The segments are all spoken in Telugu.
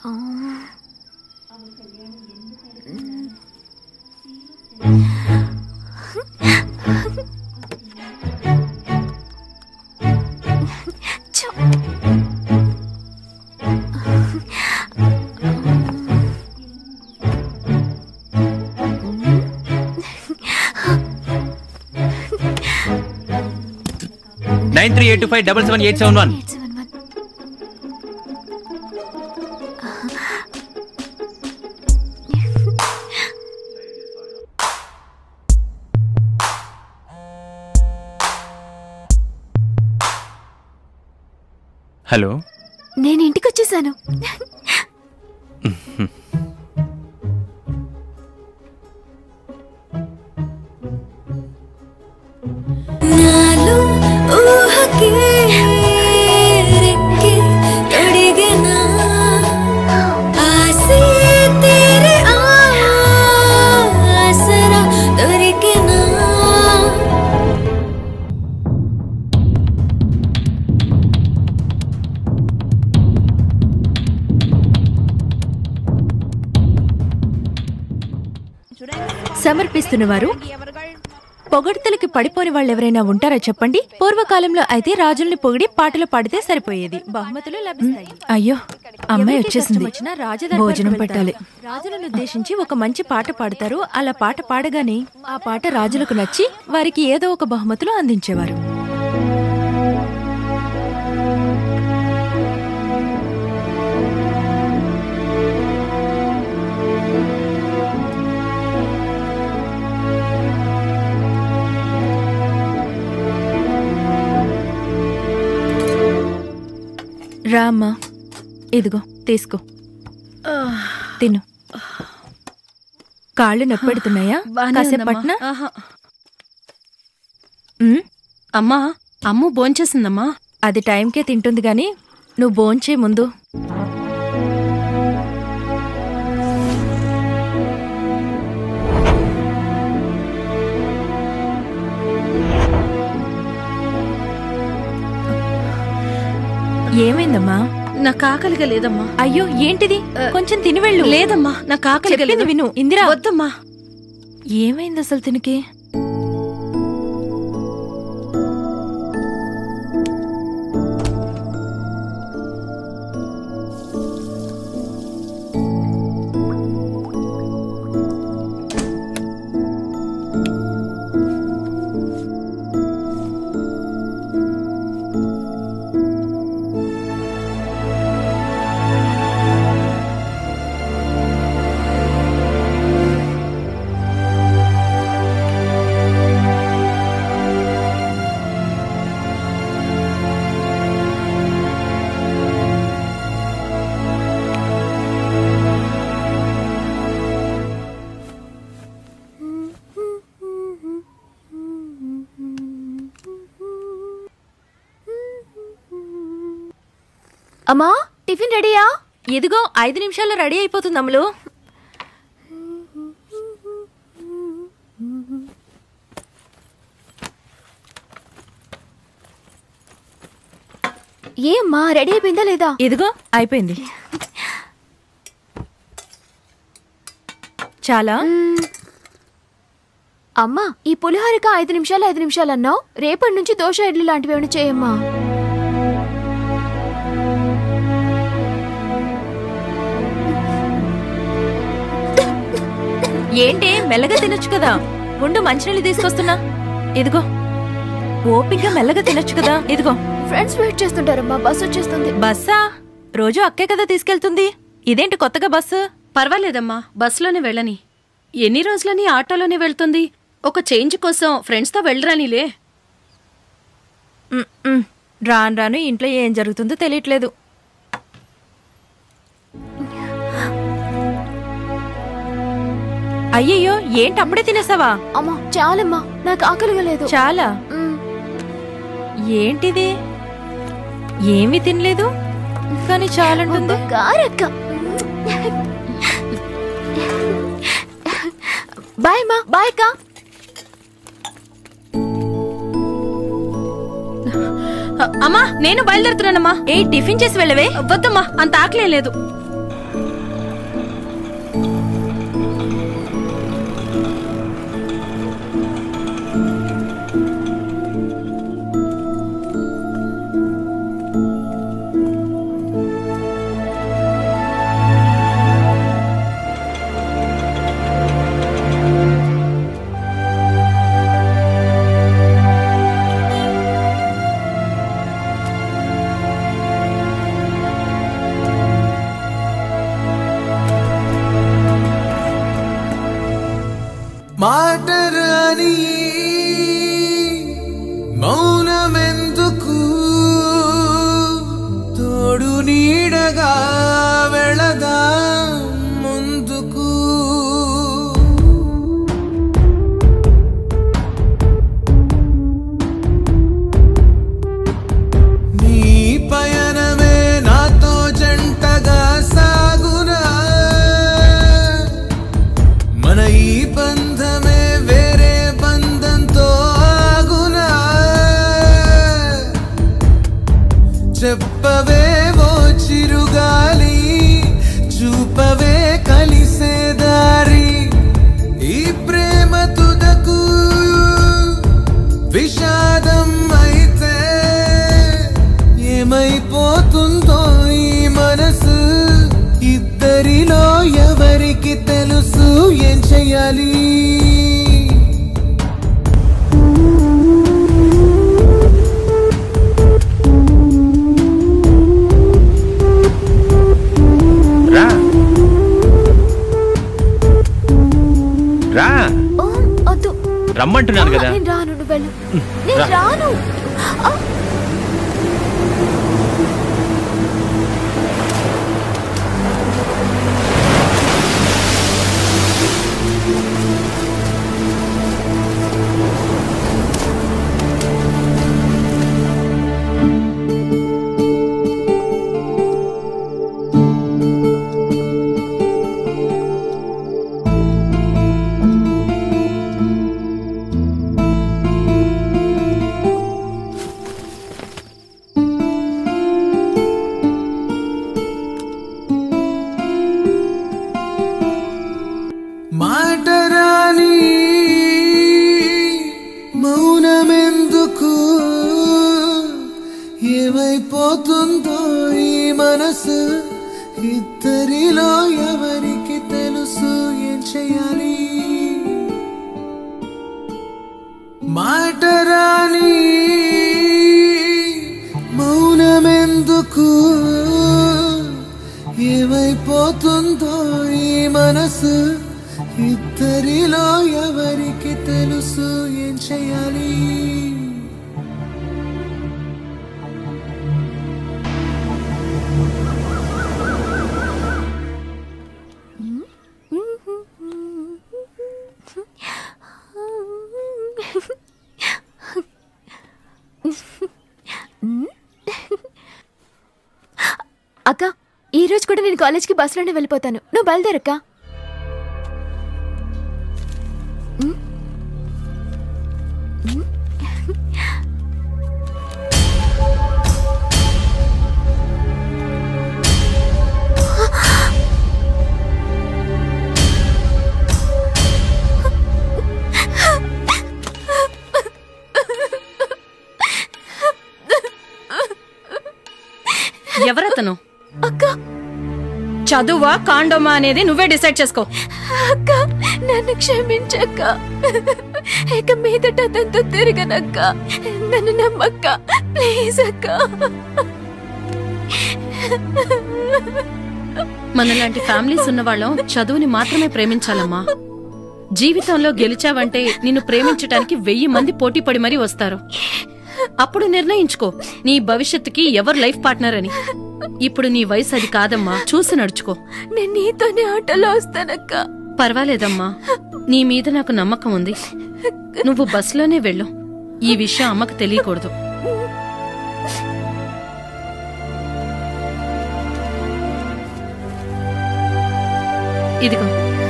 Nine three eight two five double seven eight seven one hello నేను ఇంటికి వచ్చేసాను నాలో ఊహకే రెక్కి తొడిగెనా ఆసే తేరే ఆసరా దొరికెనా సమర్పిస్తున్న వారు పొగడ్తలకి పడిపోని వాళ్ళు ఎవరైనా ఉంటారా చెప్పండి పూర్వకాలంలో అయితే రాజుల్ని పొగిడి పాటలు పాడితే సరిపోయేది బహుమతులు లభిస్తాయి అయ్యో అమ్మాయి ఎవరికి వచ్చేసింది కష్టం వచ్చినా రాజదర్బార్కు భోజనం వెళ్తారు. పెట్టాలి రాజులను ఉద్దేశించి ఒక మంచి పాట పాడతారు అలా పాట పాడగానే ఆ పాట రాజులకు నచ్చి వారికి ఏదో ఒక బహుమతులు అందించేవారు రామ్మా ఇదిగో తీసుకో తిను కాళ్ళు నొప్పెడుతున్నాయా బానే కాసేపు ఉందమ్మా. పట్నా ఆహా. ఉమ్, అమ్మా అమ్ము భోంచేసిందమ్మా అది టైంకే తింటుంది గాని నువ్వు భోంచే ముందు ఏమైందమ్మా నాకు ఆకలిగా లేదమ్మా అయ్యో ఏంటిది కొంచెం తిని వెళ్ళు లేదమ్మా నాకు ఆకలిగా చెప్పింది లేదు విను ఇందిరా వద్దమ్మా ఏమైంది అసలు తినికి అమ్మా టిఫిన్ రెడీయా ఇదిగో ఐదు నిమిషాల్లో రెడీ అయిపోతుంది అమ్ములు ఏ అమ్మా రెడీ అయిపోయిందా లేదా ఇదిగో అయిపోయింది చాలా అమ్మా ఈ పులిహోరక ఐదు నిమిషాలు ఐదు నిమిషాలు అన్నావు రేపటి నుంచి దోశ ఇడ్లీ లాంటివి ఏమైనా చేయమ్మా ఏంటి మెల్లగా తినొచ్చు కదా ఉండు మంచినీళ్ళు తీసుకొస్తున్నా ఇదిగో ఓపిగ్గా మెల్లగా తినొచ్చు కదా ఇదిగో ఫ్రెండ్స్ వెయిట్ చేస్తుంటారమ్మా బస్ వచ్చేస్తుంది బస్సా రోజు అక్కే కదా తీసుకెళ్తుంది ఇదేంటి కొత్తగా బస్సు పర్వాలేదమ్మా బస్సులోనే వెళ్ళని ఎన్ని రోజులని ఆటోలోనే వెళ్తుంది ఒక చేంజ్ కోసం ఫ్రెండ్స్తో వెళ్ళరానిలే ఉమ్, ఉమ్. రాను రాను ఇంట్లో ఏం జరుగుతుందో తెలియట్లేదు అయ్యయ్యో ఏంటి అప్పుడే తినేసావా అమ్మా చాలమ్మా నాకు ఆకలిగా లేదు చాలా మ్, ఏంటిది ఏమీ తినలేదు కానీ చాలంటుంది బంగారక్క బాయ్ అమ్మా బాయ్ అక్క అ- అమ్మా నేను బయలుదేరుతున్నానమ్మా ఏ టిఫిన్ చేసి వెళ్ళవే వద్దమ్మా అంత ఆకలే లేదు నీడగా వెళదా ముందుకు నీ పయనమే నాతో జంటగా సాగునా మన ఈ బంధమే వేరే బంధంతో ఆగునా చెప్పవే ఓ చిరుగాలి చూపవే కలిసే దారి ఈ ప్రేమ తుదకు విషాదం అయితే ఏమైపోతుందో ఈ మనసు ఇద్దరిలో ఎవరికి తెలుసు ఏం చెయ్యాలి రా రా ఓ, వద్దు రమ్మంటున్నాను కదా నేను రాను నువ్వు వెళ్ళు నేను రా. రాను ఆ, మాటరాని మౌనమెందుకు ఏమైపోతుందో ఈ మనసు ఇద్దరిలో ఎవరికి తెలుసు ఏం చేయాలి మాటరాని మౌనమెందుకు ఏమైపోతుందో ఈ మనసు ఇద్దరిలో ఎవరికి తెలుసు ఏం చేయాలి అక్క ఈ రోజు కూడా నేను కాలేజ్కి బస్సులోనే వెళ్ళిపోతాను నువ్వు బయలుదేరక్క ఎవరతను అక్క చదువా కాండోమా అనేది నువ్వే డిసైడ్ చేసుకో అక్క నన్ను క్షమించక్క ఇక మీదట అతనితో తిరగనక్క నన్ను నమ్మక్క ప్లీజ్ అక్క మనలాంటి ఫ్యామిలీస్ ఉన్న వాళ్ళం చదువుని మాత్రమే ప్రేమించాలమ్మా జీవితంలో గెలిచావంటే నిన్ను ప్రేమించటానికి వెయ్యి మంది పోటీ పడి మరీ వస్తారు అప్పుడు నిర్ణయించుకో నీ భవిష్యత్తుకి ఎవరు లైఫ్ పార్ట్నర్ అని ఇప్పుడు నీ వయసు అది కాదమ్మా చూసి నడుచుకో నేను నీతోనే ఆటోలో వస్తానక్క పర్వాలేదమ్మా నీ మీద నాకు నమ్మకం ఉంది నువ్వు బస్సులోనే వెళ్ళు ఈ విషయం అమ్మకు తెలియకూడదు ఇదిగో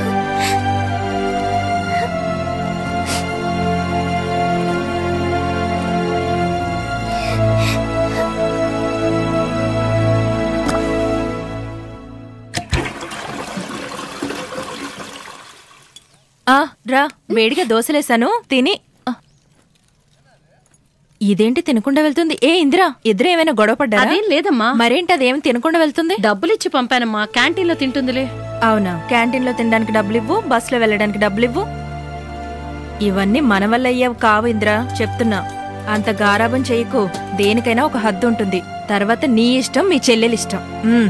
ఆ రా వేడిగా దోశలేసాను తిని ఆ. ఇదేంటి తినకుండా వెళ్తుంది ఏ ఇందిరా ఇద్దరు ఏమైనా గొడవ పడ్డారా అదేం లేదమ్మా మరేంటి అదేం తినకుండా వెళ్తుంది డబ్బులిచ్చి పంపానమ్మా క్యాంటీన్లో తింటుందిలే అవునా క్యాంటీన్ లో తినడానికి డబ్బులు ఇవ్వు బస్సులో వెళ్ళడానికి డబ్బులు ఇవ్వు ఇవన్నీ మన వల్ల అయ్యేవి కావు ఇందిరా చెప్తున్నా అంత గారాబం చెయ్యకు దేనికైనా ఒక హద్దు ఉంటుంది తర్వాత నీ ఇష్టం మీ చెల్లెలి ఇష్టం ఉమ్.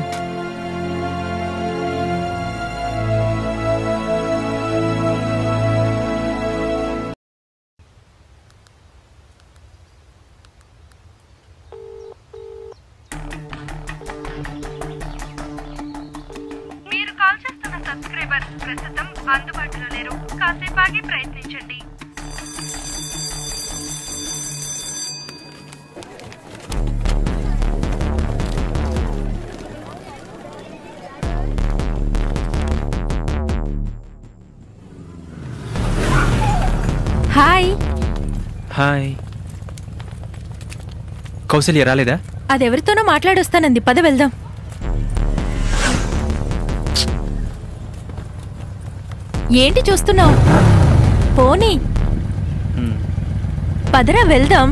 ప్రస్తుతం అందుబాటులో లేరు కాసేపు ఆగి ప్రయత్నించండి హాయ్ హాయ్ కౌసల్య రాలేదా అదెవరితోనో మాట్లాడొస్తానంది పద వెళ్దాం ఏంటి చూస్తున్నావు పోనీ మ్, పదరా వెళ్దాం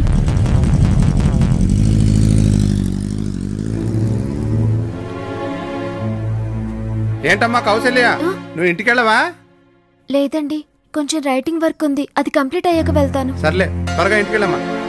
ఏంటమ్మా కౌశల్య నువ్వు ఇంటికెళ్ళవా లేదండి కొంచెం రైటింగ్ వర్క్ ఉంది అది కంప్లీట్ అయ్యాక వెళ్తాను సర్లే త్వరగా ఇంటికెళ్ళమ్మా